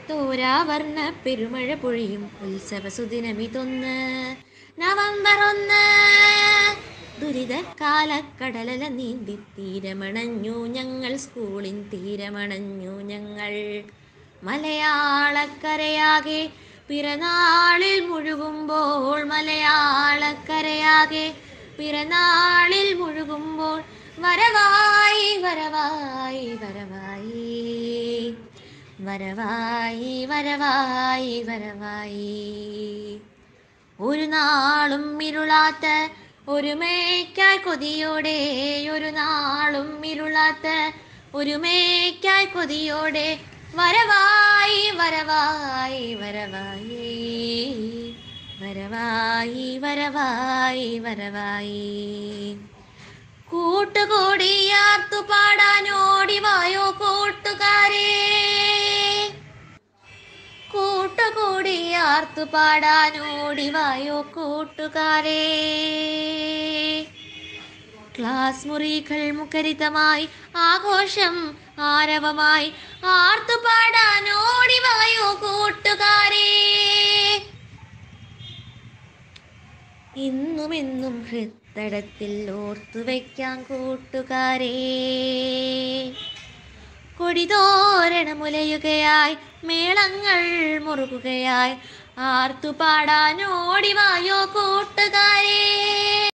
തോരാവർണ്ണ പെരുമഴ പൊഴിയും ഉത്സവ സുദിനമിതൊന്ന് നവംബർ ഒന്ന് ദുരിതക്കാലക്കടലല നീന്തി തീരമണഞ്ഞു ഞങ്ങൾ സ്കൂളിൻ തീരമണഞ്ഞു ഞങ്ങൾ മലയാളക്കരയാകെ പിറനാളിൽ മുഴുകുമ്പോൾ മലയാളക്കരയാകെ പിറനാളിൽ മുഴുകുമ്പോൾ വരവായി വരവായി വരവായി വരവായി വരവായി വരവായി ഒരു നാളും ഇരുളാത്ത ഒരു മേയ്ക്കായി കൊതിയോടെ ഒരു നാളും ഇരുളാത്ത ഒരു മേയ്ക്കായി കൊതിയോടെ വരവായി വരവായി വരവായി വരവായി വരവായി വരവായി കൂട്ടുകൂടിയാർത്തു പാടാനോടി വായോ കൂട്ടുകാരേ കൂട്ടുകൂടിയാർത്തു പാടാനോടി വായോ കൂട്ടുകാരേ ക്ലാസ് മുറികൾ മുഖരിതമായി ആഘോഷം ആരവമായി ആർത്തു പാടാനോടി വായോ കൂട്ടുകാരേ ഇന്നുമെന്നും ഹൃത്തടത്തിൽ ഓർത്തു വയ്ക്കാം കൂട്ടുകാരേ കൊടിതോരണമുലയുകയായി മേളങ്ങൾ മുറുകുകയായി ആർത്തു പാടാനോടി വായോ കൂട്ടുകാരേ